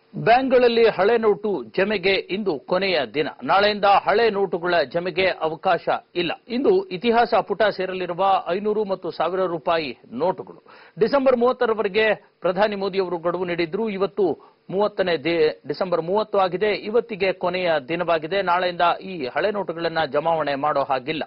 ಬ್ಯಾಂಕ್ಗಳಲ್ಲಿ ಹಳೆ ನೋಟು ಜಮೆಗೆ ಇಂದು ಕೊನೆಯ ದಿನ ನಾಳೆಯಿಂದ ಹಳೆ ನೋಟುಗಳ ಜಮೆಗೆ ಅವಕಾಶ ಇಲ್ಲ ಇಂದು ಇತಿಹಾಸ ಪುಟ ಸೇರಲಿರುವ ಐನೂರು ಮತ್ತು ಸಾವಿರ ರೂಪಾಯಿ ನೋಟುಗಳು ಡಿಸೆಂಬರ್ ಮೂವತ್ತರವರೆಗೆ ಪ್ರಧಾನಿ ಮೋದಿಯವರು ಗಡುವು ನೀಡಿದ್ರು ಇವತ್ತು ಮೂವತ್ತನೇ ದಿ- ಡಿಸೆಂಬರ್ ಮೂವತ್ತು ಆಗಿದೆ ಇವತ್ತಿಗೆ ಕೊನೆಯ ದಿನವಾಗಿದೆ ನಾಳೆಯಿಂದ ಈ ಹಳೆ ನೋಟುಗಳನ್ನ ಜಮಾವಣೆ ಮಾಡೋ ಹಾಗಿಲ್ಲ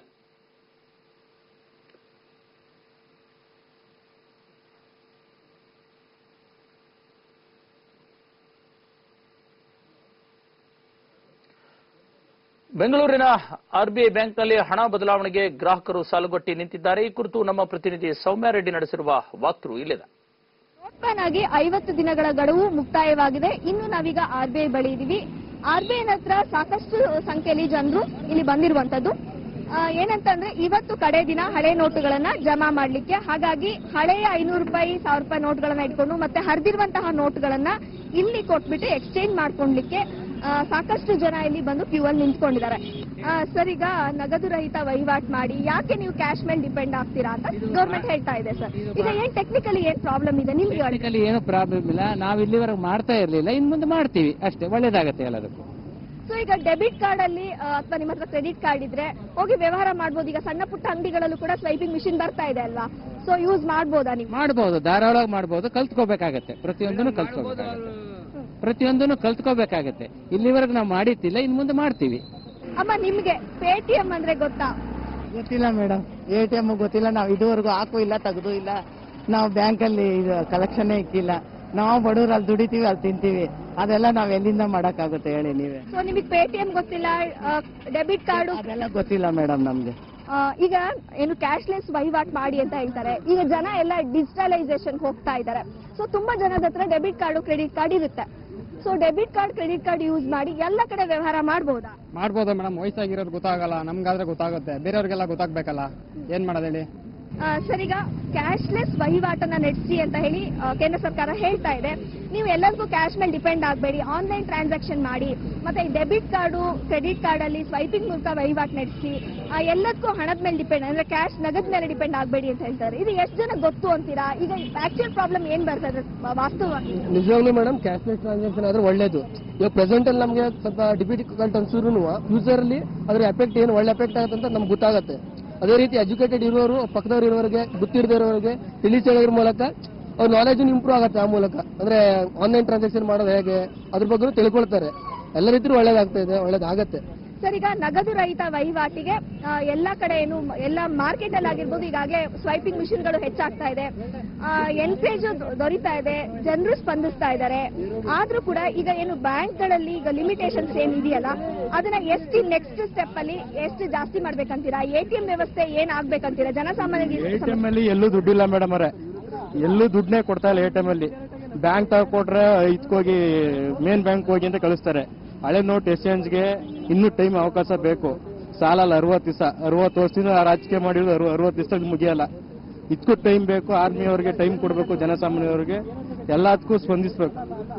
ಬೆಂಗಳೂರಿನ ಆರ್ಬಿಐ ಬ್ಯಾಂಕ್ನಲ್ಲಿ ಹಣ ಬದಲಾವಣೆಗೆ ಗ್ರಾಹಕರು ಸಾಲುಗಟ್ಟಿ ನಿಂತಿದ್ದಾರೆ ಈ ಕುರಿತು ನಮ್ಮ ಪ್ರತಿನಿಧಿ ಸೌಮ್ಯ ರೆಡ್ಡಿ ನಡೆಸಿರುವ ವಾಕ್ತೃ ಇಲ್ಲಿದೆ ನೋಟ್ ಬ್ಯಾನ್ ಆಗಿ ಐವತ್ತು ದಿನಗಳ ಗಡುವು ಮುಕ್ತಾಯವಾಗಿದೆ ಇನ್ನು ನಾವೀಗ ಆರ್ಬಿಐ ಬಳಿ ಇದೀವಿ ಆರ್ಬಿಐ ಹತ್ರ ಸಾಕಷ್ಟು ಸಂಖ್ಯೆಯಲ್ಲಿ ಜನರು ಇಲ್ಲಿ ಬಂದಿರುವಂತದ್ದು ಆ, ಏನಂತಂದ್ರೆ ಇವತ್ತು ಕಡೆ ದಿನ ಹಳೆ ನೋಟುಗಳನ್ನ ಜಮಾ ಮಾಡ್ಲಿಕ್ಕೆ ಹಾಗಾಗಿ ಹಳೆಯ ಐನೂರು ರೂಪಾಯಿ ಸಾವಿರ ರೂಪಾಯಿ ನೋಟ್ಗಳನ್ನ ಇಟ್ಕೊಂಡು ಮತ್ತೆ ಹರಿದಿರುವಂತಹ ನೋಟ್ಗಳನ್ನ ಇಲ್ಲಿ ಕೊಟ್ಬಿಟ್ಟು ಎಕ್ಸ್ಚೇಂಜ್ ಮಾಡ್ಕೊಂಡ್ಲಿಕ್ಕೆ ಆ, ಸಾಕಷ್ಟು ಜನ ಇಲ್ಲಿ ಬಂದು ಕ್ಯೂ ಅಲ್ಲಿ ನಿಂತ್ಕೊಂಡಿದ್ದಾರೆ ಆ, ಸರ್ ಈಗ ನಗದು ರಹಿತ ವಹಿವಾಟ್ ಮಾಡಿ ಯಾಕೆ ನೀವು ಕ್ಯಾಶ್ ಮೇಲೆ ಡಿಪೆಂಡ್ ಆಗ್ತೀರಾ ಅಂತ ಗೌರ್ಮೆಂಟ್ ಹೇಳ್ತಾ ಇದೆ ಸರ್ ಈಗ ಏನ್ ಟೆಕ್ನಿಕಲಿ ಏನ್ ಪ್ರಾಬ್ಲಮ್ ಇದೆ ನಿಮ್ಗೆ ಹೇಳಿ. ಟೆಕ್ನಿಕಲಿ ಏನು ಪ್ರಾಬ್ಲಮ್ ಇಲ್ಲ ನಾವು ಇಲ್ಲಿವರೆಗೆ ಮಾಡ್ತಾ ಇರಲಿಲ್ಲ ಇನ್ನು ಮುಂದೆ ಮಾಡ್ತೀವಿ ಅಷ್ಟೇ ಒಳ್ಳೇದಾಗತ್ತೆ ಎಲ್ಲದಕ್ಕೂ ಸೊ ಈಗ ಡೆಬಿಟ್ ಕಾರ್ಡ್ ಅಲ್ಲಿ ಅಥವಾ ನಿಮ್ಮ ಹತ್ರ ಕ್ರೆಡಿಟ್ ಕಾರ್ಡ್ ಇದ್ರೆ ಹೋಗಿ ವ್ಯವಹಾರ ಮಾಡ್ಬೋದು ಈಗ ಸಣ್ಣ ಪುಟ್ಟ ಅಂಗಡಿಗಳಲ್ಲೂ ಕೂಡ ಸ್ವೈಪಿಂಗ್ ಮಿಷಿನ್ ಬರ್ತಾ ಇದೆ ಅಲ್ವಾ ಸೊ ಯೂಸ್ ಮಾಡ್ಬೋದಾ ನೀವು ಮಾಡ್ಬೋದು ಧಾರಾಳವಾಗಿ ಮಾಡ್ಬೋದು ಕಲ್ತ್ಕೋಬೇಕಾಗತ್ತೆ ಪ್ರತಿಯೊಂದನ್ನು ಕಲ್ತ್ಕೋಬೇಕಾಗತ್ತೆ ಪ್ರತಿಯೊಂದನ್ನು ಕಲ್ತ್ಕೋಬೇಕಾಗತ್ತೆ ಇಲ್ಲಿವರೆಗೆ ನಾವು ಮಾಡಿತ್ತಿಲ್ಲ ಇನ್ನು ಮುಂದೆ ಮಾಡ್ತೀವಿ ಅಮ್ಮ ನಿಮ್ಗೆ ಪೇಟಿಎಂ ಅಂದ್ರೆ ಗೊತ್ತಾ ಗೊತ್ತಿಲ್ಲ ಮೇಡಮ್ ಎ ಟಿ ಎಮ್ ಗೊತ್ತಿಲ್ಲ ನಾವು ಇದುವರೆಗೂ ಹಾಕೂ ಇಲ್ಲ ತೆಗೆದು ಇಲ್ಲ ನಾವು ಬ್ಯಾಂಕಲ್ಲಿ ಇದು ಕಲೆಕ್ಷನ್ನೇ ಇಕ್ಕಿಲ್ಲ ನಾವು ಬಡವ್ರು ಅಲ್ಲಿ ದುಡಿತೀವಿ ಅಲ್ಲಿ ತಿಂತೀವಿ ಅದೆಲ್ಲ ನಾವ್ ಎಲ್ಲಿಂದ ಮಾಡಕ್ಕಾಗುತ್ತೆ ಹೇಳಿ ನೀವೇ ಸೊ ನಿಮಗೆ ಪೇಟಿಎಂ ಗೊತ್ತಿಲ್ಲ ಡೆಬಿಟ್ ಕಾರ್ಡು ಅದೆಲ್ಲ ಗೊತ್ತಿಲ್ಲ ಮೇಡಮ್ ನಮ್ಗೆ ಈಗ ಏನು ಕ್ಯಾಶ್ಲೆಸ್ ವಹಿವಾಟ್ ಮಾಡಿ ಅಂತ ಹೇಳ್ತಾರೆ ಈಗ ಜನ ಎಲ್ಲ ಡಿಜಿಟಲೈಸೇಷನ್ ಹೋಗ್ತಾ ಇದ್ದಾರೆ ಸೊ ತುಂಬಾ ಜನದ ಹತ್ರ ಡೆಬಿಟ್ ಕಾರ್ಡು ಕ್ರೆಡಿಟ್ ಕಾರ್ಡ್ ಇರುತ್ತೆ so debit card credit card use ಮಾಡಿ ಎಲ್ಲ ಕಡೆ ವ್ಯವಹಾರ ಮಾಡಬಹುದಾ ಮಾಡ್ಬೋದು ಮೇಡಮ್ ವಯಸ್ಸಾಗಿರೋದು ಗೊತ್ತಾಗಲ್ಲ ನಮ್ಗಾದ್ರೆ ಗೊತ್ತಾಗುತ್ತೆ ಬೇರೆಯವ್ರಿಗೆಲ್ಲ ಗೊತ್ತಾಗ್ಬೇಕಲ್ಲ ಏನ್ ಮಾಡೋದು ಹೇಳಿ ಸರ್ ಈಗ ಕ್ಯಾಶ್ಲೆಸ್ ವಹಿವಾಟನ್ನ ನಡೆಸಿ ಅಂತ ಹೇಳಿ ಆ, ಕೇಂದ್ರ ಸರ್ಕಾರ ಹೇಳ್ತಾ ಇದೆ ನೀವು ಎಲ್ಲರಿಗೂ ಕ್ಯಾಶ್ ಮೇಲೆ ಡಿಪೆಂಡ್ ಆಗಬೇಡಿ ಆನ್ಲೈನ್ ಟ್ರಾನ್ಸಾಕ್ಷನ್ ಮಾಡಿ ಮತ್ತೆ ಡೆಬಿಟ್ ಕಾರ್ಡು ಕ್ರೆಡಿಟ್ ಕಾರ್ಡ್ ಅಲ್ಲಿ ಸ್ವೈಪಿಂಗ್ ಮೂಲಕ ವಹಿವಾಟು ನಡೆಸಿ ಎಲ್ಲದಕ್ಕೂ ಹಣದ ಮೇಲೆ ಡಿಪೆಂಡ್ ಅಂದ್ರೆ ಕ್ಯಾಶ್ ನಗದ್ ಮೇಲೆ ಡಿಪೆಂಡ್ ಆಗಬೇಡಿ ಅಂತ ಹೇಳ್ತಾರೆ ಇದು ಎಷ್ಟು ಜನ ಗೊತ್ತು ಅಂತೀರಾ ಈಗ ಆಕ್ಚುಯಲ್ ಪ್ರಾಬ್ಲಮ್ ಏನ್ ಬರ್ತದೆ ವಾಸ್ತವವಾಗಿ ನಿಜವಾಗ್ಲೂ ಮೇಡಮ್ ಕ್ಯಾಶ್ಲೆಸ್ ಟ್ರಾನ್ಸಾಕ್ಷನ್ ಆದ್ರೆ ಒಳ್ಳೇದು ಇವಾಗ ಪ್ರೆಸೆಂಟ್ ಅಲ್ಲಿ ನಮಗೆ ಸ್ವಲ್ಪ ಡಿಬಿಟ್ ಕಾರ್ಡ್ ಅನ್ಸಿದ್ರು ಫ್ಯೂಚರ್ ಅಲ್ಲಿ ಅದ್ರ ಎಫೆಕ್ಟ್ ಏನು ಒಳ್ಳೆ ಎಫೆಕ್ಟ್ ಆಗುತ್ತೆ ಅಂತ ನಮ್ಗೆ ಗೊತ್ತಾಗುತ್ತೆ ಅದೇ ರೀತಿ ಎಜುಕೇಟೆಡ್ ಇರೋರು ಪಕ್ಕದವ್ರು ಇರೋರಿಗೆ ಗೊತ್ತಿರದೇ ಇರೋರಿಗೆ ತಿಳಿಸೋದ್ರ ಮೂಲಕ ಅವ್ರ ನಾಲೆಜ್ ಇಂಪ್ರೂವ್ ಆಗುತ್ತೆ ಆ ಮೂಲಕ ಅಂದ್ರೆ ಆನ್ಲೈನ್ ಟ್ರಾನ್ಸಾಕ್ಷನ್ ಮಾಡೋದು ಹೇಗೆ ಅದ್ರ ಬಗ್ಗೆ ತಿಳ್ಕೊಳ್ತಾರೆ ಎಲ್ಲ ರೀತಿ ಒಳ್ಳೇದಾಗ್ತಾ ಇದೆ ಒಳ್ಳೇದಾಗತ್ತೆ ಸರ್ ಈಗ ನಗದು ರಹಿತ ವಹಿವಾಟಿಗೆ ಆ, ಎಲ್ಲಾ ಕಡೆ ಏನು ಎಲ್ಲ ಮಾರ್ಕೆಟ್ ಅಲ್ಲಿ ಆಗಿರ್ಬೋದು ಈಗಾಗಲೇ ಸ್ವೈಪಿಂಗ್ ಮಿಷಿನ್ಗಳು ಹೆಚ್ಚಾಗ್ತಾ ಇದೆ ಎನ್ಕರೇಜ್ ದೊರೀತಾ ಇದೆ ಜನರು ಸ್ಪಂದಿಸ್ತಾ ಇದ್ದಾರೆ ಆದ್ರೂ ಕೂಡ ಈಗ ಏನು ಬ್ಯಾಂಕ್ಗಳಲ್ಲಿ ಈಗ ಲಿಮಿಟೇಷನ್ಸ್ ಏನ್ ಇದೆಯಲ್ಲ ಅದನ್ನ ಎಷ್ಟು ನೆಕ್ಸ್ಟ್ ಸ್ಟೆಪ್ ಅಲ್ಲಿ ಎಷ್ಟು ಜಾಸ್ತಿ ಮಾಡ್ಬೇಕಂತೀರಾ ಎ ಟಿ ಎಂ ವ್ಯವಸ್ಥೆ ಏನ್ ಆಗ್ಬೇಕಂತೀರಾ ಎ ಟಿ ಜನಸಾಮಾನ್ಯರಿಗೆ ಎಂ ಅಲ್ಲಿ ಎಲ್ಲೂ ದುಡ್ಡಿಲ್ಲ ಮೇಡಮ್ ಅವರೇ ಎಲ್ಲೂ ದುಡ್ಡನ್ನೇ ಕೊಡ್ತಾ ಇಲ್ಲ ಎ ಟಿ ಎಂ ಅಲ್ಲಿ ಬ್ಯಾಂಕ್ ತಗೊಟ್ರೆ ಇದ್ಕೋಗಿ ಮೇನ್ ಬ್ಯಾಂಕ್ ಹೋಗಿ ಅಂತ ಕಳಿಸ್ತಾರೆ ಹಳೆ ನೋಟ್ ಎಕ್ಸ್ಚೇಂಜ್ಗೆ ಇನ್ನೂ ಟೈಮ್ ಅವಕಾಶ ಬೇಕು ಸಾಲಲ್ಲ ಅರವತ್ತು ದಿವಸ ಅರವತ್ತು ವರ್ಷದಿಂದ ರಾಜಕೀಯ ಮಾಡಿರೋದು ಅರವ ಅರವತ್ತು ದಿವಸ ಮುಗಿಯಲ್ಲ ಇದಕ್ಕೂ ಟೈಮ್ ಬೇಕು ಆರ್ಮಿ ಅವರಿಗೆ ಟೈಮ್ ಕೊಡಬೇಕು ಜನಸಾಮಾನ್ಯವ್ರಿಗೆ ಎಲ್ಲದಕ್ಕೂ ಸ್ಪಂದಿಸ್ಬೇಕು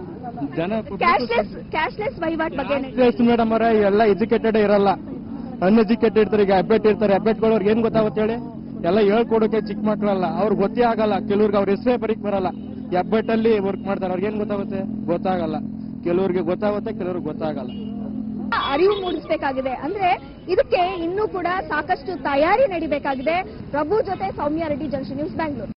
ಜನ ಕ್ಯಾಶ್ಲೆಸ್ ಕ್ಯಾಶ್ಲೆಸ್ ವಹಿವಾಟ್ ಬಗ್ಗೆ ಏನ್- ಮೇಡಮ್ ಅವರೇ ಎಲ್ಲ ಎಜುಕೇಟೆಡ್ ಇರಲ್ಲ ಅನ್ಎಜುಕೇಟೆಡ್ ಇರ್ತಾರೆ ಈಗ ಅಬ್ಬೇಟ್ ಇರ್ತಾರೆ ಅಬ್ಬೇಟ್ಗಳವ್ರಿಗೆ ಏನ್ ಗೊತ್ತಾಗುತ್ತೆ ಹೇಳಿ ಎಲ್ಲ ಹೇಳ್ಕೊಡೋಕೆ ಚಿಕ್ಕ ಮಕ್ಕಳಲ್ಲ ಅವ್ರಿಗೆ ಗೊತ್ತೇ ಆಗಲ್ಲ ಕೆಲವ್ರಿಗೆ ಅವ್ರ ಹೆಸರೇ ಬರೀಕ್ ಬರಲ್ಲ ಈ ಅಬ್ಬೆಟ್ಟಲ್ಲಿ ವರ್ಕ್ ಮಾಡ್ತಾರೆ ಅವ್ರಿಗೆ ಏನ್ ಗೊತ್ತಾಗುತ್ತೆ ಗೊತ್ತಾಗಲ್ಲ ಕೆಲವ್ರಿಗೆ ಗೊತ್ತಾಗುತ್ತೆ ಕೆಲವ್ರಿಗೆ ಗೊತ್ತಾಗಲ್ಲ ಅರಿವು ಮೂಡಿಸಬೇಕಾಗಿದೆ ಅಂದ್ರೆ ಇದಕ್ಕೆ ಇನ್ನೂ ಕೂಡ ಸಾಕಷ್ಟು ತಯಾರಿ ನಡಿಬೇಕಾಗಿದೆ ಪ್ರಭು ಜೊತೆ ಸೌಮ್ಯ ರೆಡ್ಡಿ ಜಂಕ್ಷನ್ ನ್ಯೂಸ್ ಬ್ಯಾಂಗ್ಳೂರು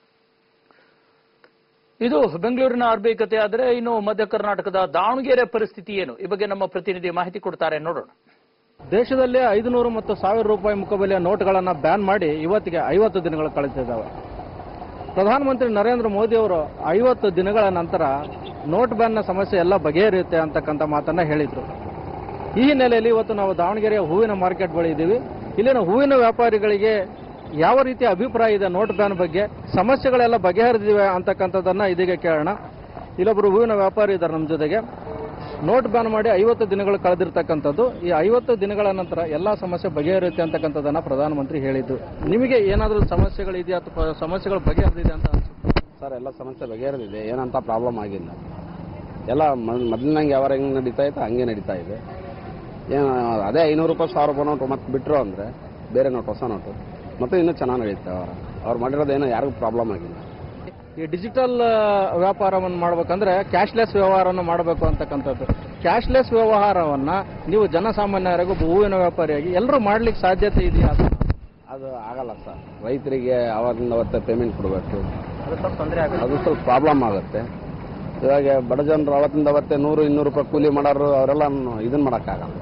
ಇದು ಬೆಂಗಳೂರಿನ ಆರ್ಬಿಐ ಕತೆ ಆದರೆ ಇನ್ನು ಮಧ್ಯ ಕರ್ನಾಟಕದ ದಾವಣಗೆರೆ ಪರಿಸ್ಥಿತಿ ಏನು ಈ ಬಗ್ಗೆ ನಮ್ಮ ಪ್ರತಿನಿಧಿ ಮಾಹಿತಿ ಕೊಡ್ತಾರೆ ನೋಡೋಣ ದೇಶದಲ್ಲೇ ಐದುನೂರು ಮತ್ತು ಸಾವಿರ ರೂಪಾಯಿ ಮುಖಬೆಲೆಯ ನೋಟ್ಗಳನ್ನು ಬ್ಯಾನ್ ಮಾಡಿ ಇವತ್ತಿಗೆ ಐವತ್ತು ದಿನಗಳು ಕಳೆದಿದ್ದಾವೆ ಪ್ರಧಾನಮಂತ್ರಿ ನರೇಂದ್ರ ಮೋದಿ ಅವರು ಐವತ್ತು ದಿನಗಳ ನಂತರ ನೋಟ್ ಬ್ಯಾನ್ನ ಸಮಸ್ಯೆ ಎಲ್ಲ ಬಗೆಹರಿಯುತ್ತೆ ಅಂತಕ್ಕಂಥ ಮಾತನ್ನ ಹೇಳಿದ್ರು ಈ ಹಿನ್ನೆಲೆಯಲ್ಲಿ ಇವತ್ತು ನಾವು ದಾವಣಗೆರೆಯ ಹೂವಿನ ಮಾರ್ಕೆಟ್ ಬಳಿ ಇದ್ದೀವಿ ಇಲ್ಲಿನ ಹೂವಿನ ವ್ಯಾಪಾರಿಗಳಿಗೆ ಯಾವ ರೀತಿಯ ಅಭಿಪ್ರಾಯ ಇದೆ ನೋಟ್ ಬ್ಯಾನ್ ಬಗ್ಗೆ ಸಮಸ್ಯೆಗಳೆಲ್ಲ ಬಗೆಹರಿದಿವೆ ಅಂತಕ್ಕಂಥದ್ದನ್ನ ಇದೀಗ ಕೇಳೋಣ ಇಲ್ಲೊಬ್ಬರು ಹೂವಿನ ವ್ಯಾಪಾರಿ ಇದ್ದಾರೆ ನಮ್ಮ ಜೊತೆಗೆ ನೋಟ್ ಬ್ಯಾನ್ ಮಾಡಿ ಐವತ್ತು ದಿನಗಳು ಕಳೆದಿರ್ತಕ್ಕಂಥದ್ದು ಈ ಐವತ್ತು ದಿನಗಳ ನಂತರ ಎಲ್ಲಾ ಸಮಸ್ಯೆ ಬಗೆಹರಿಯುತ್ತೆ ಅಂತಕ್ಕಂಥದ್ದನ್ನ ಪ್ರಧಾನಮಂತ್ರಿ ಹೇಳಿದ್ದು ನಿಮಗೆ ಏನಾದರೂ ಸಮಸ್ಯೆಗಳಿದೆಯಾ ಅಥವಾ ಸಮಸ್ಯೆಗಳು ಬಗೆಹರಿದಿದೆ ಅಂತ ಅನ್ಸುತ್ತೆ ಸರ್ ಎಲ್ಲ ಸಮಸ್ಯೆ ಬಗೆಹರಿದಿದೆ ಏನಂತ ಪ್ರಾಬ್ಲಮ್ ಆಗಿಲ್ಲ ಎಲ್ಲ ಮೊದಲಿನಂಗೆ ಯಾವಾಗ ಹೆಂಗೆ ನಡೀತಾ ಇತ್ತು ಹಂಗೆ ನಡೀತಾ ಇದೆ ಏನು ಅದೇ ಐನೂರು ರೂಪಾಯಿ ಸಾವಿರ ರೂಪಾಯಿ ನೋಟು ಮತ್ತೆ ಬಿಟ್ಟರು ಅಂದರೆ ಬೇರೆ ನೋಟು ಹೊಸ ನೋಟು ಮತ್ತು ಇನ್ನೂ ಚೆನ್ನಾಗಿ ನಡೀತಾ ಅವ್ರು ಅವ್ರು ಮಾಡಿರೋದು ಏನೋ ಯಾರಿಗೂ ಪ್ರಾಬ್ಲಮ್ ಆಗಿಲ್ಲ ಈ ಡಿಜಿಟಲ್ ವ್ಯಾಪಾರವನ್ನು ಮಾಡ್ಬೇಕಂದ್ರೆ ಕ್ಯಾಶ್ಲೆಸ್ ವ್ಯವಹಾರವನ್ನು ಮಾಡಬೇಕು ಅಂತಕ್ಕಂಥದ್ದು ಕ್ಯಾಶ್ಲೆಸ್ ವ್ಯವಹಾರವನ್ನ ನೀವು ಜನಸಾಮಾನ್ಯರಿಗೂ ಒಬ್ಬ ಹೂವಿನ ವ್ಯಾಪಾರಿಯಾಗಿ ಎಲ್ಲರೂ ಮಾಡ್ಲಿಕ್ಕೆ ಸಾಧ್ಯತೆ ಇದೆಯಾ ಅಂತ ಅದು ಆಗಲ್ಲ ಸರ್ ರೈತರಿಗೆ ಅವರಿಂದ ಅವತ್ತೇ ಪೇಮೆಂಟ್ ಕೊಡಬೇಕು ಅದು ಸ್ವಲ್ಪ ತೊಂದರೆ ಆಗುತ್ತೆ ಅದು ಸ್ವಲ್ಪ ಪ್ರಾಬ್ಲಮ್ ಆಗುತ್ತೆ ಇವಾಗ ಬಡ ಜನರು ಅವತ್ತಿಂದ ಅವತ್ತೇ ನೂರು ಇನ್ನೂರು ರೂಪಾಯಿ ಕೂಲಿ ಮಾಡೋರು ಅವರೆಲ್ಲ ಇದನ್ನ ಮಾಡೋಕ್ಕಾಗಲ್ಲ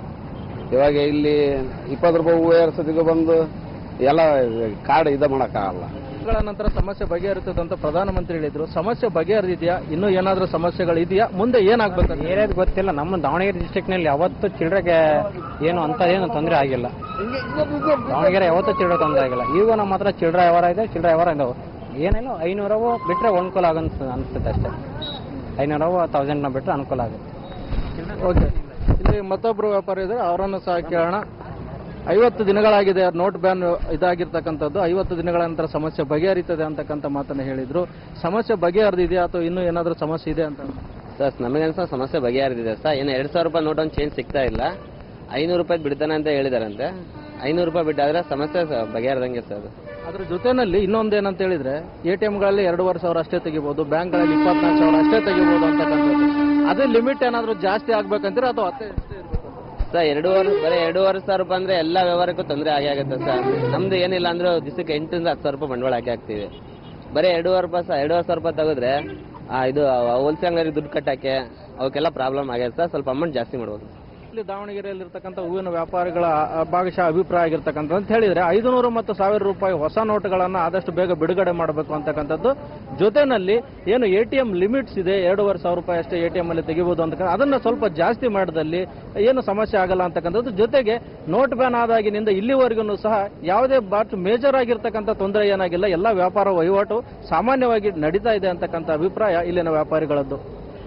ಇವಾಗ ಇಲ್ಲಿ ಇಪ್ಪತ್ತು ರೂಪಾಯಿ ಹೂವು ಏರ್ಸೋದಿಗೆ ಬಂದು ಎಲ್ಲ ಕಾರ್ಡ್ ಇದು ಮಾಡೋಕ್ಕಾಗಲ್ಲ ತಿಂಗಳ ನಂತರ ಸಮಸ್ಯೆ ಬಗೆಹರಿತದೆ ಅಂತ ಪ್ರಧಾನಮಂತ್ರಿ ಹೇಳಿದ್ರು ಸಮಸ್ಯೆ ಬಗೆಹರಿದಿದೆಯಾ ಇನ್ನೂ ಏನಾದರೂ ಸಮಸ್ಯೆಗಳು ಇದೆಯಾ ಮುಂದೆ ಏನಾಗಬೇಕು ಏರಿಯಾದ ಗೊತ್ತಿಲ್ಲ ನಮ್ಮ ದಾವಣಗೆರೆ ಡಿಸ್ಟ್ರಿಕ್ಟ್ನಲ್ಲಿ ಯಾವತ್ತೂ ಚಿಲ್ಡ್ರೆಗೆ ಏನು ಅಂತ ಏನು ತೊಂದರೆ ಆಗಿಲ್ಲ ದಾವಣಗೆರೆ ಯಾವತ್ತೂ ಚಿಲ್ಡ್ರೆ ತೊಂದರೆ ಆಗಿಲ್ಲ ಈಗ ನಮ್ಮ ಹತ್ರ ಚಿಲ್ಡ್ರೆ ವ್ಯವಹಾರ ಇದೆ ಚಿಲ್ಡ್ರೆ ವ್ಯವಹಾರ ಇದಾವೆ ಏನೇನೋ ಐನೂರವು ಬಿಟ್ಟರೆ ಅನುಕೂಲ ಆಗನ್ಸ್ ಅನಿಸುತ್ತೆ ಅಷ್ಟೇ ಐನೂರವು ತೌಸಂಡ್ನ ಬಿಟ್ಟರೆ ಅನುಕೂಲ ಆಗುತ್ತೆ ಓಕೆ ಇಲ್ಲಿ ಮತ್ತೊಬ್ರು ವ್ಯಾಪಾರಿ ಇದ್ದಾರೆ ಅವರನ್ನು ಸಹ ಕೇಳೋಣ ಐವತ್ತು ದಿನಗಳಾಗಿದೆ ನೋಟ್ ಬ್ಯಾನ್ ಇದಾಗಿರ್ತಕ್ಕಂಥದ್ದು ಐವತ್ತು ದಿನಗಳ ನಂತರ ಸಮಸ್ಯೆ ಬಗೆಹರಿತದೆ ಅಂತಕ್ಕಂಥ ಮಾತನ್ನ ಹೇಳಿದ್ರು ಸಮಸ್ಯೆ ಬಗೆಹರಿದಿದೆಯಾ ಅಥವಾ ಇನ್ನೂ ಏನಾದರೂ ಸಮಸ್ಯೆ ಇದೆ ಅಂತ ಸರ್ ನಮಗನ್ಸ ಸಮಸ್ಯೆ ಬಗೆಹರಿದಿದೆ ಸರ್ ಏನು ಎರಡು ಸಾವಿರ ರೂಪಾಯಿ ನೋಟ್ ಒಂದು ಚೇಂಜ್ ಸಿಗ್ತಾ ಇಲ್ಲ ಐನೂರು ರೂಪಾಯಿ ಬಿಡ್ತಾನೆ ಅಂತ ಹೇಳಿದಾರಂತೆ ಐನೂರು ರೂಪಾಯಿ ಬಿಟ್ಟಾದ್ರೆ ಸಮಸ್ಯೆ ಸ- ಬಗೆಹರಿದಂಗೆ ಸರ್ ಅದು ಅದ್ರ ಜೊತೆನಲ್ಲಿ ಇನ್ನೊಂದು ಏನಂತ ಹೇಳಿದ್ರೆ ಎ ಟಿ ಎಂಗಳಲ್ಲಿ ಎರಡೂವರೆ ಸಾವಿರ ಅಷ್ಟೇ ತೆಗಿಬೋದು ಬ್ಯಾಂಕ್ಗಳಲ್ಲಿ ಇಪ್ಪತ್ನಾಲ್ಕು ಸಾವಿರ ಅಷ್ಟೇ ತೆಗಿಬೋದು ಅಂತಕ್ಕಂಥದ್ದು ಅದೇ ಲಿಮಿಟ್ ಏನಾದರೂ ಜಾಸ್ತಿ ಆಗ್ಬೇಕಂತೀರ ಅಥವಾ ಅಷ್ಟೇ ಅಷ್ಟೇ ಇರ್ಬೇಕು ಸರ್ ಎರಡೂವರೆ ಬರೀ ಎರಡೂವರೆ ಸಾವಿರ ರೂಪಾಯಿ ಅಂದ್ರೆ ಎಲ್ಲ ವ್ಯವಹಾರಕ್ಕೂ ತೊಂದರೆ ಆಗೇ ಆಗುತ್ತೆ ಸರ್ ನಮ್ದು ಏನಿಲ್ಲ ಅಂದ್ರೆ ದಿವಸಕ್ಕೆ ಎಂಟರಿಂದ ಹತ್ತು ಸಾವಿರ ರೂಪಾಯಿ ಬಂಡವಾಳ ಹಾಕಿ ಹಾಕ್ತೀವಿ ಬರೀ ಎರಡೂವರೆ ರೂಪಾಯಿ ಸರ್ ಎರಡೂವರೆ ಸಾವಿರ ರೂಪಾಯಿ ತೆಗೆದ್ರೆ ಆ, ಇದು ಹೋಲ್ಸೇಲ್ ಅಂಗಡಿಗೆ ದುಡ್ಡು ಕಟ್ಟಕ್ಕೆ ಅವಕ್ಕೆಲ್ಲ ಪ್ರಾಬ್ಲಮ್ ಆಗಿದೆ ಸರ್ ಸ್ವಲ್ಪ ಅಮೌಂಟ್ ಜಾಸ್ತಿ ಮಾಡ್ಬೋದು ಇಲ್ಲಿ ದಾವಣಗೆರೆಯಲ್ಲಿರ್ತಕ್ಕಂಥ ಹೂವಿನ ವ್ಯಾಪಾರಿಗಳ ಆ, ಭಾಗಶಃ ಅಭಿಪ್ರಾಯ ಆಗಿರ್ತಕ್ಕಂಥ ಅಂತ ಹೇಳಿದ್ರೆ ಐದುನೂರು ಮತ್ತು ಸಾವಿರ ರೂಪಾಯಿ ಹೊಸ ನೋಟುಗಳನ್ನು ಆದಷ್ಟು ಬೇಗ ಬಿಡುಗಡೆ ಮಾಡಬೇಕು ಅಂತಕ್ಕಂಥದ್ದು ಜೊತೆನಲ್ಲಿ ಏನು ಎ ಟಿ ಎಂ ಲಿಮಿಟ್ಸ್ ಇದೆ ಎರಡೂವರೆ ಸಾವಿರ ರೂಪಾಯಿ ಅಷ್ಟೇ ಎ ಟಿ ಎಂ ಅಲ್ಲಿ ತೆಗಿಬಹುದು ಅಂತ ಅದನ್ನ ಸ್ವಲ್ಪ ಜಾಸ್ತಿ ಮಾಡಿದಲ್ಲಿ ಏನು ಸಮಸ್ಯೆ ಆಗಲ್ಲ ಅಂತಕ್ಕಂಥದ್ದು ಜೊತೆಗೆ ನೋಟ್ ಬ್ಯಾನ್ ಆದಾಗಿನಿಂದ ಇಲ್ಲಿವರೆಗೂ ಸಹ ಯಾವುದೇ ಬಾಟ್ ಮೇಜರ್ ಆಗಿರ್ತಕ್ಕಂಥ ತೊಂದರೆ ಏನಾಗಿಲ್ಲ ಎಲ್ಲ ವ್ಯಾಪಾರ ವಹಿವಾಟು ಸಾಮಾನ್ಯವಾಗಿ ನಡೀತಾ ಇದೆ ಅಂತಕ್ಕಂಥ ಅಭಿಪ್ರಾಯ ಇಲ್ಲಿನ ವ್ಯಾಪಾರಿಗಳದ್ದು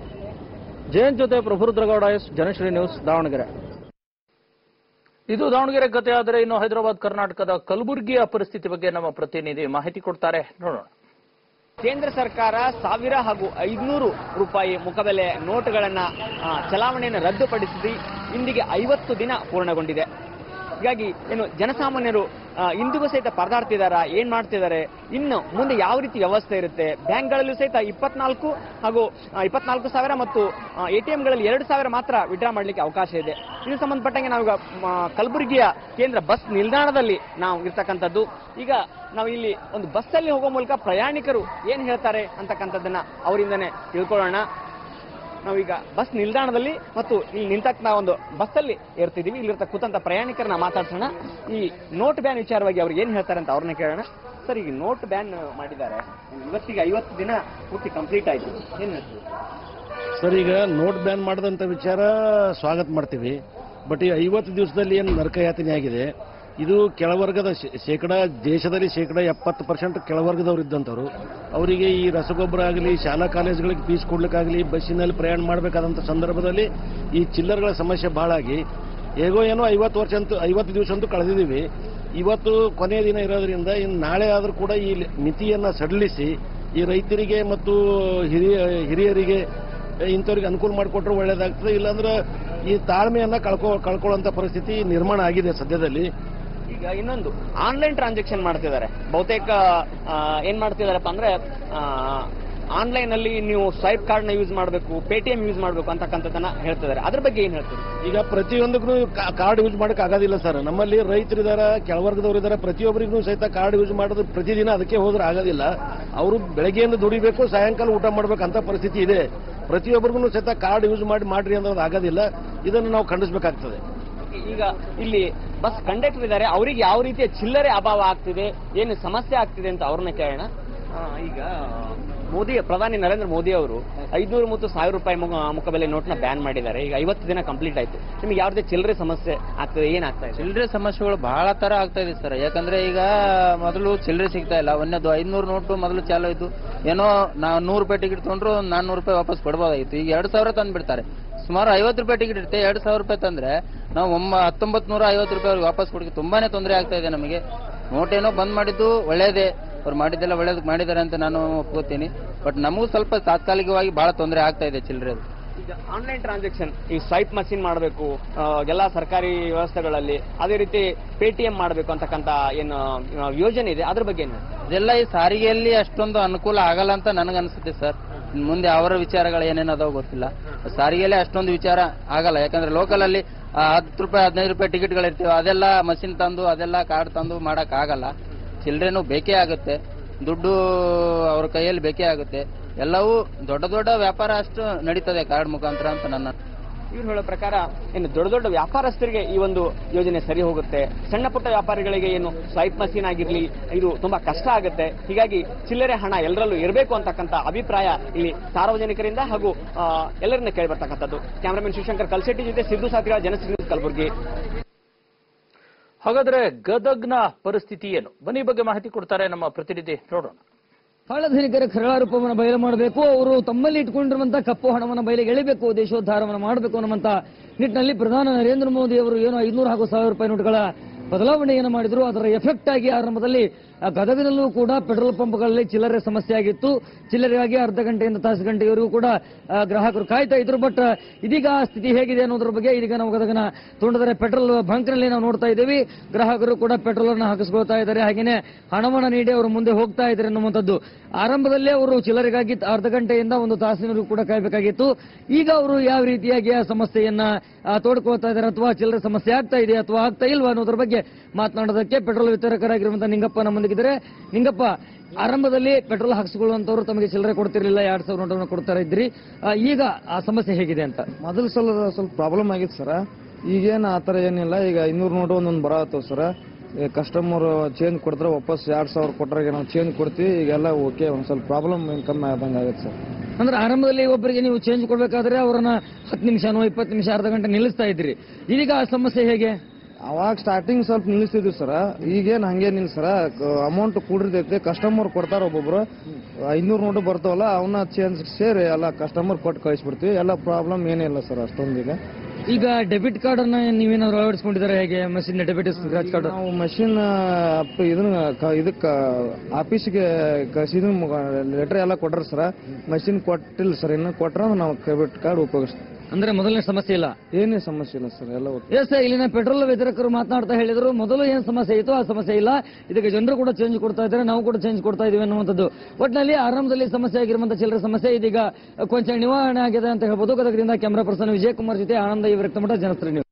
ಜಯಂತ್ ಜೊತೆ ಪ್ರಭುರುದ್ರಗೌಡ ಎಸ್ ಜನಶ್ರೀ ನ್ಯೂಸ್ ದಾವಣಗೆರೆ ಇದು ದಾವಣಗೆರೆ ಕಥೆ ಆದರೆ ಇನ್ನು ಹೈದರಾಬಾದ್ ಕರ್ನಾಟಕದ ಕಲಬುರಗಿಯ ಪರಿಸ್ಥಿತಿ ಬಗ್ಗೆ ನಮ್ಮ ಪ್ರತಿನಿಧಿ ಮಾಹಿತಿ ಕೊಡ್ತಾರೆ ನೋಡೋಣ ಕೇಂದ್ರ ಸರ್ಕಾರ ಸಾವಿರ ಹಾಗೂ ಐದುನೂರು ರೂಪಾಯಿ ಮುಖಬೆಲೆ ನೋಟುಗಳನ್ನ ಆ, ಚಲಾವಣೆಯನ್ನು ರದ್ದುಪಡಿಸಿ ಇಂದಿಗೆ ಐವತ್ತು ದಿನ ಪೂರ್ಣಗೊಂಡಿದೆ ಹೀಗಾಗಿ ಏನು ಜನಸಾಮಾನ್ಯರು ಆ, ಇಂದಿಗೂ ಸಹಿತ ಪರದಾಡ್ತಿದಾರ ಏನ್ ಮಾಡ್ತಿದ್ದಾರೆ ಇನ್ನು ಮುಂದೆ ಯಾವ ರೀತಿ ವ್ಯವಸ್ಥೆ ಇರುತ್ತೆ ಬ್ಯಾಂಕ್ಗಳಲ್ಲೂ ಸಹಿತ ಇಪ್ಪತ್ನಾಲ್ಕು ಹಾಗೂ ಆ, ಇಪ್ಪತ್ನಾಲ್ಕು ಸಾವಿರ ಮತ್ತು ಎ ಟಿ ಎಂಗಳಲ್ಲಿ ಎರಡು ಸಾವಿರ ಮಾತ್ರ ವಿಡ್ರಾ ಮಾಡಲಿಕ್ಕೆ ಅವಕಾಶ ಇದೆ ಇದು ಸಂಬಂಧಪಟ್ಟಂಗೆ ನಾವೀಗ ಮ, ಕಲಬುರಗಿಯ ಕೇಂದ್ರ ಬಸ್ ನಿಲ್ದಾಣದಲ್ಲಿ ನಾವು ಇರ್ತಕ್ಕಂಥದ್ದು ಈಗ ನಾವು ಇಲ್ಲಿ ಒಂದು ಬಸ್ಸಲ್ಲಿ ಹೋಗೋ ಮೂಲಕ ಪ್ರಯಾಣಿಕರು ಏನ್ ಹೇಳ್ತಾರೆ ಅಂತಕ್ಕಂಥದ್ದನ್ನ ಅವರಿಂದನೇ ತಿಳ್ಕೊಳ್ಳೋಣ ನಾವೀಗ ಬಸ್ ನಿಲ್ದಾಣದಲ್ಲಿ ಮತ್ತು ಇಲ್ಲಿ ನಿಂತಕ್ಕ ನಾವು ಒಂದು ಬಸ್ಸಲ್ಲಿ ಏರ್ತಿದೀವಿ ಇಲ್ಲಿರ್ತ ಕೂತಂತ ಪ್ರಯಾಣಿಕರನ್ನ ಮಾತಾಡ್ಸೋಣ ಈ ನೋಟ್ ಬ್ಯಾನ್ ವಿಚಾರವಾಗಿ ಅವ್ರು ಏನ್ ಹೇಳ್ತಾರೆ ಅಂತ ಅವ್ರನ್ನ ಕೇಳೋಣ ಸರ್ ಈಗ ನೋಟ್ ಬ್ಯಾನ್ ಮಾಡಿದ್ದಾರೆ ಇವತ್ತಿಗೆ ಐವತ್ತು ದಿನ ಪೂರ್ತಿ ಕಂಪ್ಲೀಟ್ ಆಯ್ತು ಏನ್ ಹೇಳ್ತೀವಿ ಸರ್ ಈಗ ನೋಟ್ ಬ್ಯಾನ್ ಮಾಡಿದಂಥ ವಿಚಾರ ಸ್ವಾಗತ ಮಾಡ್ತೀವಿ ಬಟ್ ಈ ಐವತ್ತು ದಿವಸದಲ್ಲಿ ಏನು ನರಕಯಾತನೆ ಆಗಿದೆ ಇದು ಕೆಳವರ್ಗದ ಶೇ- ಶೇಕಡ ದೇಶದಲ್ಲಿ ಶೇಕಡ ಎಪ್ಪತ್ತು ಪರ್ಸೆಂಟ್ ಕೆಳವರ್ಗದವ್ರು ಇದ್ದಂಥವ್ರು ಅವರಿಗೆ ಈ ರಸಗೊಬ್ಬರ ಆಗಲಿ ಶಾಲಾ ಕಾಲೇಜುಗಳಿಗೆ ಫೀಸ್ ಕೊಡ್ಲಿಕ್ಕಾಗಲಿ ಬಸ್ಸಿನಲ್ಲಿ ಪ್ರಯಾಣ ಮಾಡಬೇಕಾದಂಥ ಸಂದರ್ಭದಲ್ಲಿ ಈ ಚಿಲ್ಲರ್ಗಳ ಸಮಸ್ಯೆ ಭಾಳಾಗಿ ಹೇಗೋ ಏನೋ ಐವತ್ತು ವರ್ಷ ಅಂತೂ ಐವತ್ತು ದಿವಸ ಅಂತೂ ಕಳೆದಿದ್ದೀವಿ ಇವತ್ತು ಕೊನೆಯ ದಿನ ಇರೋದ್ರಿಂದ ಇನ್ನು ನಾಳೆ ಆದರೂ ಕೂಡ ಈ ಮಿತಿಯನ್ನು ಸಡಿಲಿಸಿ ಈ ರೈತರಿಗೆ ಮತ್ತು ಹಿರಿಯ ಹಿರಿಯರಿಗೆ ಇಂಥವ್ರಿಗೆ ಅನುಕೂಲ ಮಾಡಿಕೊಟ್ರೆ ಒಳ್ಳೇದಾಗ್ತದೆ ಇಲ್ಲಾಂದ್ರೆ ಈ ತಾಳ್ಮೆಯನ್ನ ಕಳ್ಕೊ ಕಳ್ಕೊಳ್ಳುವಂತ ಪರಿಸ್ಥಿತಿ ನಿರ್ಮಾಣ ಆಗಿದೆ ಸದ್ಯದಲ್ಲಿ ಈಗ ಇನ್ನೊಂದು ಆನ್ಲೈನ್ ಟ್ರಾನ್ಸಾಕ್ಷನ್ ಮಾಡ್ತಿದ್ದಾರೆ ಬಹುತೇಕ ಆ, ಏನ್ ಮಾಡ್ತಿದಾರಪ್ಪ ಅಂದ್ರೆ ಆನ್ಲೈನ್ ಅಲ್ಲಿ ನೀವು ಸ್ವೈಪ್ ಕಾರ್ಡ್ ನ ಯೂಸ್ ಮಾಡಬೇಕು ಪೇಟಿಎಂ ಯೂಸ್ ಮಾಡಬೇಕು ಅಂತಕ್ಕಂಥದ್ದನ್ನ ಹೇಳ್ತಿದ್ದಾರೆ ಅದ್ರ ಬಗ್ಗೆ ಏನ್ ಹೇಳ್ತೀರಿ ಈಗ ಪ್ರತಿಯೊಂದಕ್ಕೂ ಕಾರ್ಡ್ ಯೂಸ್ ಮಾಡಕ್ ಆಗೋದಿಲ್ಲ ಸರ್ ನಮ್ಮಲ್ಲಿ ರೈತರಿದಾರ ಕೆಳವರ್ಗದವ್ರು ಇದಾರೆ ಪ್ರತಿಯೊಬ್ಬರಿಗೂ ಸಹಿತ ಕಾರ್ಡ್ ಯೂಸ್ ಮಾಡೋದು ಪ್ರತಿದಿನ ಅದಕ್ಕೆ ಹೋದ್ರೆ ಆಗೋದಿಲ್ಲ ಅವರು ಬೆಳಗ್ಗೆಯಿಂದ ದುಡಿಬೇಕು ಸಾಯಂಕಾಲ ಊಟ ಮಾಡ್ಬೇಕು ಅಂತ ಪರಿಸ್ಥಿತಿ ಇದೆ ಪ್ರತಿಯೊಬ್ಬರಿಗೂ ಸಹಿತ ಕಾರ್ಡ್ ಯೂಸ್ ಮಾಡಿ ಮಾಡ್ರಿ ಅನ್ನೋದು ಆಗೋದಿಲ್ಲ ಇದನ್ನು ನಾವು ಖಂಡಿಸಬೇಕಾಗ್ತದೆ ಈಗ ಇಲ್ಲಿ ಬಸ್ ಕಂಡಕ್ಟರ್ ಇದ್ದಾರೆ ಅವರಿಗೆ ಯಾವ ರೀತಿಯ ಚಿಲ್ಲರೆ ಅಭಾವ ಆಗ್ತಿದೆ ಏನು ಸಮಸ್ಯೆ ಆಗ್ತಿದೆ ಅಂತ ಅವ್ರನ್ನ ಕೇಳೋಣ ಆ, ಈಗ ಮೋದಿ ಪ್ರಧಾನಿ ನರೇಂದ್ರ ಮೋದಿ ಅವರು ಐದ್ನೂರು ಮತ್ತು ಸಾವಿರ ರೂಪಾಯಿ ಮುಖ- ಮುಖಬೆಲೆ ನೋಟ್ನ ಬ್ಯಾನ್ ಮಾಡಿದ್ದಾರೆ ಈಗ ಐವತ್ತು ದಿನ ಕಂಪ್ಲೀಟ್ ಆಯ್ತು ನಿಮ್ಗೆ ಯಾವುದೇ ಚಿಲ್ಲರೆ ಸಮಸ್ಯೆ ಆಗ್ತದೆ ಏನಾಗ್ತಾ ಇದೆ ಚಿಲ್ಲರೆ ಸಮಸ್ಯೆಗಳು ಬಹಳ ತರ ಆಗ್ತಾ ಇದೆ ಸರ್ ಯಾಕಂದ್ರೆ ಈಗ ಮೊದಲು ಚಿಲ್ಲರೆ ಸಿಗ್ತಾ ಇಲ್ಲ ಒಂದನೇದು ಐದ್ನೂರು ನೋಟು ಮೊದಲು ಚಾಲು ಆಯ್ತು ಏನೋ ನಾವು ನೂರು ರೂಪಾಯಿ ಟಿಕೆಟ್ ತೊಗೊಂಡ್ರು ನಾನ್ನೂರು ರೂಪಾಯಿ ವಾಪಸ್ ಕೊಡ್ಬೋದಾಗಿತ್ತು ಈಗ ಎರಡು ಸಾವಿರ ತಂದು ಬಿಡ್ತಾರೆ ಸುಮಾರು ಐವತ್ತು ರೂಪಾಯಿ ಟಿಕೆಟ್ ಇರುತ್ತೆ ಎರಡು ಸಾವಿರ ರೂಪಾಯಿ ತಂದ್ರೆ ನಾವು ಒಮ್ಮ ಹತ್ತೊಂಬತ್ತು ನೂರ ಐವತ್ತು ರೂಪಾಯಿ ಅವ್ರಿಗೆ ವಾಪಸ್ ಕೊಡಕ್ಕೆ ತುಂಬಾನೇ ತೊಂದರೆ ಆಗ್ತಾ ಇದೆ ನಮಗೆ ನೋಟ್ ಏನೋ ಬಂದ್ ಮಾಡಿದ್ದು ಒಳ್ಳೇದೇ ಅವ್ರು ಮಾಡಿದ್ದೆಲ್ಲ ಒಳ್ಳೇದಕ್ಕೆ ಮಾಡಿದ್ದಾರೆ ಅಂತ ನಾನು ಒಪ್ಕೋತೀನಿ ಬಟ್ ನಮಗೂ ಸ್ವಲ್ಪ ತಾತ್ಕಾಲಿಕವಾಗಿ ಬಹಳ ತೊಂದರೆ ಆಗ್ತಾ ಇದೆ ಚಿಲ್ಲರೆ ಈಗ ಆನ್ಲೈನ್ ಟ್ರಾನ್ಸಾಕ್ಷನ್ ಈ ಸ್ವೈಪ್ ಮಷಿನ್ ಮಾಡಬೇಕು ಎಲ್ಲ ಸರ್ಕಾರಿ ವ್ಯವಸ್ಥೆಗಳಲ್ಲಿ ಅದೇ ರೀತಿ ಪೇಟಿಎಂ ಮಾಡಬೇಕು ಅಂತಕ್ಕಂಥ ಏನು ಆ, ಯೋಜನೆ ಇದೆ ಅದ್ರ ಬಗ್ಗೆ ಏನು ಇದೆಲ್ಲ ಈ ಸಾರಿಗೆಯಲ್ಲಿ ಅಷ್ಟೊಂದು ಅನುಕೂಲ ಆಗಲ್ಲ ಅಂತ ನನಗನ್ಸುತ್ತೆ ಸರ್ ಇನ್ ಮುಂದೆ ಅವರ ವಿಚಾರಗಳು ಏನೇನು ಅದಾವ ಗೊತ್ತಿಲ್ಲ ಸಾರಿಗೆಯಲ್ಲಿ ಅಷ್ಟೊಂದು ವಿಚಾರ ಆಗಲ್ಲ ಯಾಕಂದ್ರೆ ಲೋಕಲ್ ಅಲ್ಲಿ ಆ, ಹತ್ತು ರೂಪಾಯಿ ಹದಿನೈದು ರೂಪಾಯಿ ಟಿಕೆಟ್ಗಳು ಇರ್ತೀವಿ ಅದೆಲ್ಲ ಮಷಿನ್ ತಂದು ಅದೆಲ್ಲ ಕಾರ್ಡ್ ತಂದು ಮಾಡಕ್ ಆಗಲ್ಲ ಚಿಲ್ಡ್ರೇನು ಬೇಕೇ ಆಗುತ್ತೆ ದುಡ್ಡು ಅವ್ರ ಕೈಯಲ್ಲಿ ಬೇಕೇ ಆಗುತ್ತೆ ಎಲ್ಲವೂ ದೊಡ್ಡ ದೊಡ್ಡ ವ್ಯಾಪಾರ ಅಷ್ಟು ನಡೀತದೆ ಕಾರ್ಡ್ ಮುಖಾಂತರ ಅಂತ ನನ್ನ ಇವ್ರು ಹೇಳೋ ಪ್ರಕಾರ ಏನು ದೊಡ್ಡ ದೊಡ್ಡ ವ್ಯಾಪಾರಸ್ಥರಿಗೆ ಈ ಒಂದು ಯೋಜನೆ ಸರಿ ಹೋಗುತ್ತೆ ಸಣ್ಣ ಪುಟ್ಟ ವ್ಯಾಪಾರಿಗಳಿಗೆ ಏನು ಸ್ವೈಪ್ ಮಷೀನ್ ಆಗಿರ್ಲಿ ಇದು ತುಂಬಾ ಕಷ್ಟ ಆಗುತ್ತೆ ಹೀಗಾಗಿ ಚಿಲ್ಲರೆ ಹಣ ಎಲ್ಲರಲ್ಲೂ ಇರಬೇಕು ಅಂತಕ್ಕಂಥ ಅಭಿಪ್ರಾಯ ಇಲ್ಲಿ ಸಾರ್ವಜನಿಕರಿಂದ ಹಾಗೂ ಆ, ಎಲ್ಲರಿಂದ ಕೇಳಿ ಬರ್ತಕ್ಕಂಥದ್ದು ಕ್ಯಾಮರಾಮನ್ ಶಿವಶಂಕರ್ ಕಲ್ಸೆಟ್ಟಿ ಜೊತೆ ಸಿದ್ದು ಸಾತ್ರಿಗಳ ಜನಶ್ರೀ ನ್ಯೂಸ್ ಕಲಬುರಗಿ ಹಾಗಾದ್ರೆ ಗದಗ್ನ ಪರಿಸ್ಥಿತಿ ಏನು ಬನ್ನಿ ಈ ಬಗ್ಗೆ ಮಾಹಿತಿ ಕೊಡ್ತಾರೆ ನಮ್ಮ ಪ್ರತಿನಿಧಿ ನೋಡೋಣ ಸಾರ್ವಜನಿಕರ ಕರಾರೂಪವನ್ನು ಬಯಲು ಮಾಡಬೇಕು ಅವರು ತಮ್ಮಲ್ಲಿ ಇಟ್ಕೊಂಡಿರುವಂತಹ ಕಪ್ಪು ಹಣವನ್ನು ಬಯಲಿಗೆ ಎಳಿಬೇಕು ದೇಶೋದ್ಧಾರವನ್ನು ಮಾಡಬೇಕು ಅನ್ನುವಂತ ನಿಟ್ಟಿನಲ್ಲಿ ಪ್ರಧಾನಿ ನರೇಂದ್ರ ಮೋದಿ ಅವರು ಏನು ಐದುನೂರು ಹಾಗೂ ಸಾವಿರ ರೂಪಾಯಿ ನೋಟುಗಳ ಬದಲಾವಣೆಯನ್ನು ಮಾಡಿದ್ರು ಅದರ ಎಫೆಕ್ಟ್ ಆಗಿ ಆರಂಭದಲ್ಲಿ ಆ ಗದಗದಲ್ಲೂ ಕೂಡ ಪೆಟ್ರೋಲ್ ಪಂಪ್ಗಳಲ್ಲಿ ಚಿಲ್ಲರೆ ಸಮಸ್ಯೆ ಆಗಿತ್ತು ಚಿಲ್ಲರೆಗಾಗಿ ಅರ್ಧ ಗಂಟೆಯಿಂದ ತಾಸು ಗಂಟೆಯವರೆಗೂ ಕೂಡ ಆ, ಗ್ರಾಹಕರು ಕಾಯ್ತಾ ಇದ್ರು ಬಟ್ ಇದೀಗ ಆ ಸ್ಥಿತಿ ಹೇಗಿದೆ ಅನ್ನೋದ್ರ ಬಗ್ಗೆ ಇದೀಗ ನಾವು ಗದಗನ ತುಂಡದರೆ ಪೆಟ್ರೋಲ್ ಬಂಕ್ನಲ್ಲಿ ನಾವು ನೋಡ್ತಾ ಇದ್ದೀವಿ ಗ್ರಾಹಕರು ಕೂಡ ಪೆಟ್ರೋಲ್ ಅನ್ನು ಹಾಕಿಸ್ಕೊಳ್ತಾ ಇದ್ದಾರೆ ಹಾಗೇನೆ ಹಣವನ್ನು ನೀಡಿ ಅವರು ಮುಂದೆ ಹೋಗ್ತಾ ಇದ್ದಾರೆ ಅನ್ನುವಂಥದ್ದು ಆರಂಭದಲ್ಲೇ ಅವರು ಚಿಲ್ಲರೆಗಾಗಿ ಅರ್ಧ ಗಂಟೆಯಿಂದ ಒಂದು ತಾಸಿನವರೆಗೂ ಕೂಡ ಕಾಯಬೇಕಾಗಿತ್ತು ಈಗ ಅವರು ಯಾವ ರೀತಿಯಾಗಿ ಆ ಸಮಸ್ಯೆಯನ್ನ ಆ, ತೋಡ್ಕೊಳ್ತಾ ಇದ್ದಾರೆ ಅಥವಾ ಚಿಲ್ಲರೆ ಸಮಸ್ಯೆ ಆಗ್ತಾ ಇದೆ ಅಥವಾ ಆಗ್ತಾ ಇಲ್ವಾ ಅನ್ನೋದ್ರ ಬಗ್ಗೆ ಮಾತನಾಡೋದಕ್ಕೆ ಪೆಟ್ರೋಲ್ ವಿತರಕರಾಗಿರುವಂತಹ ನಿಂಗಪ್ಪ ನಮ್ಮೊಂದಿಗಿದ್ದಾರೆ ನಿಂಗಪ್ಪ ಆರಂಭದಲ್ಲಿ ಪೆಟ್ರೋಲ್ ಹಾಕಿಸಿಕೊಳ್ಳುವಂತವರು ತಮಗೆ ಚಿಲ್ಲರೆ ಕೊಡ್ತಿರ್ಲಿಲ್ಲ ಎರಡ್ ಸಾವಿರ ನೋಟವನ್ನು ಕೊಡ್ತಾ ಇದ್ರಿ ಆ, ಈಗ ಆ ಸಮಸ್ಯೆ ಹೇಗಿದೆ ಅಂತ ಮೊದಲು ಸಲ ಸ್ವಲ್ಪ ಪ್ರಾಬ್ಲಮ್ ಆಗಿತ್ತು ಸರ ಈಗೇನು ಆ ಥರ ಏನಿಲ್ಲ ಈಗ ಐನೂರು ನೋಟು ಒಂದೊಂದು ಬರತ್ತವ ಸರ ಕಸ್ಟಮರ್ ಚೇಂಜ್ ಕೊಡ್ತಾರೆ ವಾಪಸ್ ಎರಡ್ ಸಾವಿರ ಕೊಟ್ರಾಗ ನಾವು ಚೇಂಜ್ ಕೊಡ್ತೀವಿ ಈಗೆಲ್ಲ ಓಕೆ ಒಂದ್ ಸ್ವಲ್ಪ ಪ್ರಾಬ್ಲಮ್ ಕಮ್ಮಿ ಆದಂಗೆ ಆಗುತ್ತೆ ಸರ್ ಅಂದ್ರೆ ಆರಂಭದಲ್ಲಿ ಒಬ್ಬರಿಗೆ ನೀವು ಚೇಂಜ್ ಕೊಡ್ಬೇಕಾದ್ರೆ ಅವರನ್ನ ಹತ್ತು ನಿಮಿಷನೋ ಇಪ್ಪತ್ತು ನಿಮಿಷ ಅರ್ಧ ಗಂಟೆ ನಿಲ್ಲಿಸ್ತಾ ಇದ್ರಿ ಇದೀಗ ಆ ಸಮಸ್ಯೆ ಹೇಗೆ ಅವಾಗ ಸ್ಟಾರ್ಟಿಂಗ್ ಸ್ವಲ್ಪ ನಿಲ್ಲಿಸ್ತಿದ್ವಿ ಸರ ಈಗೇನು ಹಂಗೇನಿಲ್ಲ ಸರ ಅಮೌಂಟ್ ಕೂಡಿರ್ತೈತೆ ಕಸ್ಟಮರ್ ಕೊಡ್ತಾರ ಒಬ್ಬೊಬ್ರು ಐನೂರು ನೋಟು ಬರ್ತಾವಲ್ಲ ಅವನ್ನ ಚೇಂಜ್ ಸೇರಿ ಎಲ್ಲ ಕಸ್ಟಮರ್ ಕೊಟ್ಟು ಕಳಿಸ್ಬಿಡ್ತೀವಿ ಎಲ್ಲ ಪ್ರಾಬ್ಲಮ್ ಏನಿಲ್ಲ ಸರ್ ಅಷ್ಟೊಂದೀಗ ಈಗ ಡೆಬಿಟ್ ಕಾರ್ಡ್ ಅನ್ನ ನೀವೇನಾದ್ರು ಅಳವಡಿಸ್ಕೊಂಡಿದ್ದಾರೆ ಹೇಗೆ ಮಷಿನ್ ಡೆಬಿಟ್ ಸ್ಕ್ರಾಚ್ ಕಾರ್ಡ್ ನಾವು ಮಷಿನ್ ಇದನ್ನ ಕ- ಇದಕ್ಕ ಆಫೀಸ್ಗೆ ಕಳಿಸಿದ ಲೆಟರ್ ಎಲ್ಲ ಕೊಟ್ರ ಸರ್ ಮಷಿನ್ ಕೊಟ್ಟಿಲ್ಲ ಸರ್ ಇನ್ನು ಕೊಟ್ರ ನಾವು ಕ್ರೆಡಿಟ್ ಕಾರ್ಡ್ ಉಪಯೋಗಿಸ್ತೀವಿ ಅಂದ್ರೆ ಮೊದಲನೇ ಸಮಸ್ಯೆ ಇಲ್ಲ ಏನೇ ಸಮಸ್ಯೆ ಇಲ್ಲ ಸರ್ ಎಲ್ಲ ಓಕೆ ಎಸ್ ಇಲ್ಲಿನ ಪೆಟ್ರೋಲ್ ವಿತರಕರು ಮಾತನಾಡ್ತಾ ಹೇಳಿದ್ರು ಮೊದಲು ಏನ್ ಸಮಸ್ಯೆ ಇತ್ತು ಆ ಸಮಸ್ಯೆ ಇಲ್ಲ ಇದಕ್ಕೆ ಜನರು ಕೂಡ ಚೇಂಜ್ ಕೊಡ್ತಾ ಇದ್ದಾರೆ ನಾವು ಕೂಡ ಚೇಂಜ್ ಕೊಡ್ತಾ ಇದೀವಿ ಅನ್ನುವಂಥದ್ದು ಒಟ್ಟಿನಲ್ಲಿ ಆರಂಭದಲ್ಲಿ ಸಮಸ್ಯೆ ಆಗಿರುವಂತಹ ಚಿಲ್ಲರೆ ಸಮಸ್ಯೆ ಇದೀಗ ಕೊಂಚ ನಿವಾರಣೆ ಆಗಿದೆ ಅಂತ ಹೇಳ್ಬೋದು ಗದಗದಿಂದ ಕ್ಯಾಮರಾ ಪರ್ಸನ್ ವಿಜಯ್ ಕುಮಾರ್ ಜೊತೆ ಆನಂದ ಈ ವ್ಯಕ್ತಮಠ ಜನಸ್ತ್ರೀ ನ್ಯೂಸ್